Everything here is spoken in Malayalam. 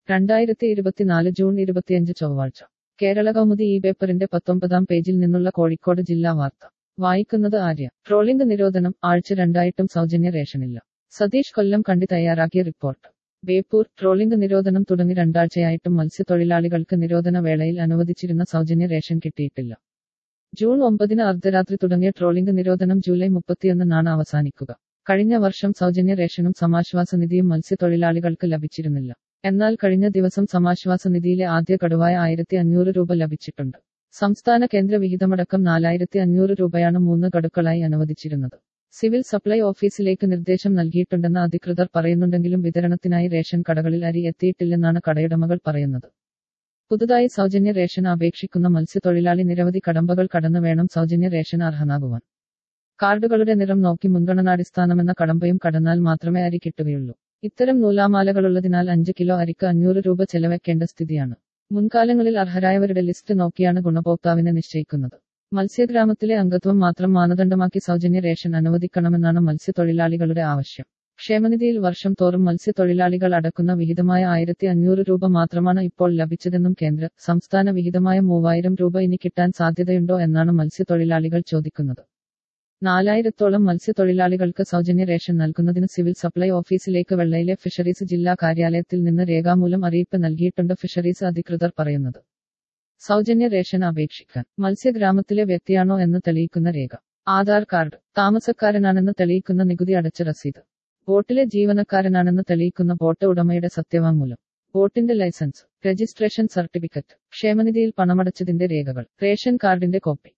രണ്ടായിരത്തി ഇരുപത്തിനാല് ജൂൺ ഇരുപത്തിയഞ്ച് ചൊവ്വാഴ്ച കേരള കൗമുദി ഈ പേപ്പറിന്റെ പത്തൊമ്പതാം പേജിൽ നിന്നുള്ള കോഴിക്കോട് ജില്ലാ വാർത്ത വായിക്കുന്നത് ആര്യ ട്രോളിംഗ് നിരോധനം ആഴ്ച രണ്ടായിട്ടും സൗജന്യ റേഷനില്ല സതീഷ് കൊല്ലം കണ്ടി തയ്യാറാക്കിയ റിപ്പോർട്ട് ബേപ്പൂർ ട്രോളിംഗ് നിരോധനം തുടങ്ങി രണ്ടാഴ്ചയായിട്ടും മത്സ്യത്തൊഴിലാളികൾക്ക് നിരോധന വേളയിൽ അനുവദിച്ചിരുന്ന സൗജന്യ റേഷൻ കിട്ടിയിട്ടില്ല ജൂൺ ഒമ്പതിന് അർദ്ധരാത്രി തുടങ്ങിയ ട്രോളിംഗ് നിരോധനം ജൂലൈ മുപ്പത്തിയൊന്നിനാണ് അവസാനിക്കുക കഴിഞ്ഞ വർഷം സൗജന്യ റേഷനും സമാശ്വാസ നിധിയും മത്സ്യത്തൊഴിലാളികൾക്ക് ലഭിച്ചിരുന്നില്ല എന്നാൽ കഴിഞ്ഞ ദിവസം സമാശ്വാസ നിധിയിലെ ആദ്യ ഗഡുവായ ആയിരത്തി അഞ്ഞൂറ് രൂപ ലഭിച്ചിട്ടുണ്ട് സംസ്ഥാന കേന്ദ്ര വിഹിതമടക്കം നാലായിരത്തി അഞ്ഞൂറ് രൂപയാണ് മൂന്ന് ഗഡുക്കളായി അനുവദിച്ചിരുന്നത് സിവിൽ സപ്ലൈ ഓഫീസിലേക്ക് നിർദ്ദേശം നൽകിയിട്ടുണ്ടെന്ന് അധികൃതർ പറയുന്നുണ്ടെങ്കിലും വിതരണത്തിനായി റേഷൻ കടകളിൽ അരി എത്തിയിട്ടില്ലെന്നാണ് കടയുടമകൾ പറയുന്നത് പുതുതായി സൗജന്യ റേഷൻ അപേക്ഷിക്കുന്ന മത്സ്യത്തൊഴിലാളി നിരവധി കടമ്പകൾ കടന്നു വേണം സൗജന്യ റേഷൻ അർഹനാകുവാൻ കാർഡുകളുടെ നിറം നോക്കി മുൻഗണനാടിസ്ഥാനമെന്ന കടമ്പയും കടന്നാൽ മാത്രമേ അരി കിട്ടുകയുള്ളൂ ഇത്തരം നൂലാമാലകളുള്ളതിനാൽ അഞ്ച് കിലോ അരിക്ക് അഞ്ഞൂറ് രൂപ ചെലവയ്ക്കേണ്ട സ്ഥിതിയാണ് മുൻകാലങ്ങളിൽ അർഹരായവരുടെ ലിസ്റ്റ് നോക്കിയാണ് ഗുണഭോക്താവിനെ നിശ്ചയിക്കുന്നത് മത്സ്യഗ്രാമത്തിലെ അംഗത്വം മാത്രം മാനദണ്ഡമാക്കി സൗജന്യ റേഷൻ അനുവദിക്കണമെന്നാണ് മത്സ്യത്തൊഴിലാളികളുടെ ആവശ്യം ക്ഷേമനിധിയിൽ വർഷം തോറും മത്സ്യത്തൊഴിലാളികൾ അടക്കുന്ന വിഹിതമായ ആയിരത്തി അഞ്ഞൂറ് രൂപ മാത്രമാണ് ഇപ്പോൾ ലഭിച്ചതെന്നും കേന്ദ്ര സംസ്ഥാന വിഹിതമായ മൂവായിരം രൂപ ഇനി കിട്ടാൻ സാധ്യതയുണ്ടോ എന്നാണ് മത്സ്യത്തൊഴിലാളികൾ ചോദിക്കുന്നത് നാലായിരത്തോളം മത്സ്യത്തൊഴിലാളികൾക്ക് സൗജന്യ റേഷൻ നൽകുന്നതിന് സിവിൽ സപ്ലൈ ഓഫീസിലേക്ക് വെള്ളയിലെ ഫിഷറീസ് ജില്ലാ കാര്യാലയത്തിൽ നിന്ന് രേഖാമൂലം അറിയിപ്പ് നൽകിയിട്ടുണ്ട് ഫിഷറീസ് അധികൃതർ പറയുന്നത് സൗജന്യ റേഷൻ അപേക്ഷിക്കാൻ മത്സ്യഗ്രാമത്തിലെ വ്യക്തിയാണോ എന്ന് തെളിയിക്കുന്ന രേഖ ആധാർ കാർഡ് താമസക്കാരനാണെന്ന് തെളിയിക്കുന്ന നികുതി അടച്ച രസീത് ബോട്ടിലെ ജീവനക്കാരനാണെന്ന് തെളിയിക്കുന്ന ബോട്ട് ഉടമയുടെ സത്യവാങ്മൂലം ബോട്ടിന്റെ ലൈസൻസ് രജിസ്ട്രേഷൻ സർട്ടിഫിക്കറ്റ് ക്ഷേമനിധിയിൽ പണമടച്ചതിന്റെ രേഖകൾ റേഷൻ കാർഡിന്റെ കോപ്പി